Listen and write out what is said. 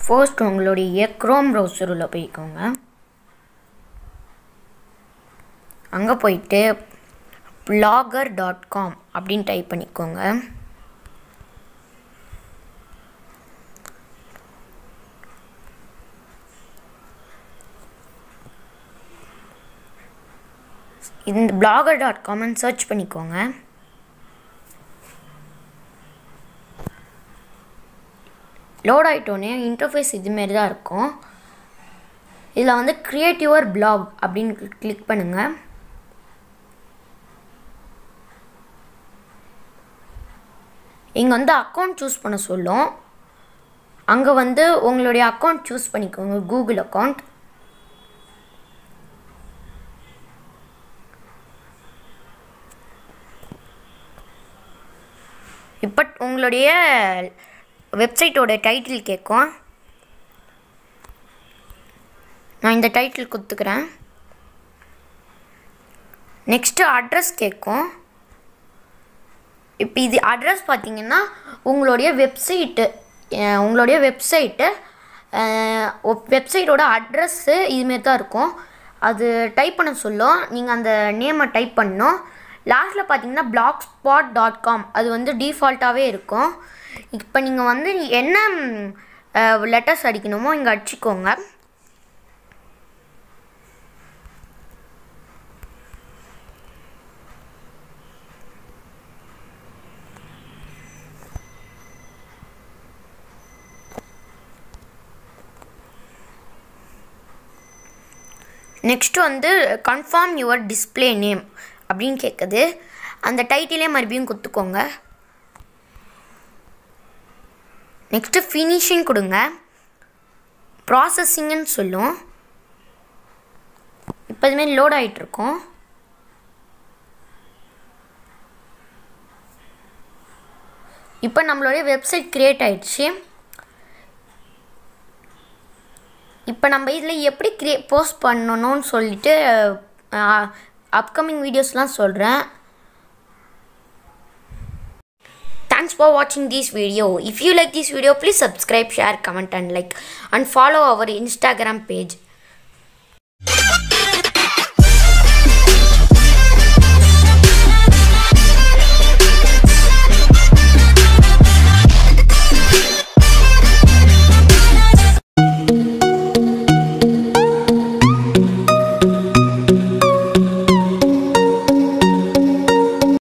first உங்களுடைய Chrome browser உள்ள போய்க்கோங்க அங்கே போயிட்டு பிளாகர் டாட் காம் அப்படின்னு டைப் பண்ணிக்கோங்க இந்த பிளாகர் டாட் காம்னு சர்ச் பண்ணிக்கோங்க லோட் ஆகிட்டோன்னே இன்டர்ஃபேஸ் இதுமாரி தான் இருக்கும் இதில் வந்து கிரியேட் யுவர் பிளாக் அப்படின்னு கிளிக் பண்ணுங்கள் இங்கே வந்து அக்கௌண்ட் சூஸ் பண்ண சொல்லும் அங்கே வந்து உங்களுடைய அக்கௌண்ட் சூஸ் பண்ணிக்கோங்க கூகுள் அக்கௌண்ட் இப்போ உங்களுடைய வெப்சைட்டோட டைட்டில் கேட்கும் நான் இந்த டைட்டில் கொடுத்துக்கிறேன் நெக்ஸ்ட்டு அட்ரஸ் கேட்கும் இப்போ இது அட்ரஸ் பார்த்தீங்கன்னா உங்களுடைய வெப்சைட்டு உங்களுடைய வெப்சைட்டு வெப்சைட்டோட அட்ரஸ்ஸு இதுமாரி தான் இருக்கும் அது டைப் பண்ண சொல்லும் நீங்கள் அந்த நேமை டைப் பண்ணணும் லாஸ்ட்டில் பார்த்தீங்கன்னா பிளாக் ஸ்பாட் டாட் காம் அது வந்து டிஃபால்ட்டாகவே இருக்கும் இப்போ நீங்கள் வந்து என்ன லெட்டர்ஸ் அடிக்கணுமோ இங்கே அடிச்சுக்கோங்க நெக்ஸ்ட் வந்து கன்ஃபார்ம் யுவர் டிஸ்பிளே நேம் அப்படின்னு கேட்குது அந்த டைட்டிலே மறுபடியும் கொடுத்துக்கோங்க நெக்ஸ்ட்டு ஃபினிஷிங் கொடுங்க ப்ராசஸிங்னு சொல்லும் இப்போ இதுமாரி லோட் ஆகிட்டுருக்கோம் இப்போ நம்மளுடைய வெப்சைட் க்ரியேட் ஆயிடுச்சு இப்போ நம்ம இதில் எப்படி க்ரியே போஸ்ட் பண்ணணும்னு சொல்லிட்டு அப்கமிங் வீடியோஸ்லாம் சொல்கிறேன் தேங்க்ஸ் ஃபார் வாட்சிங் this video if you like this video please subscribe share comment and like and follow our Instagram page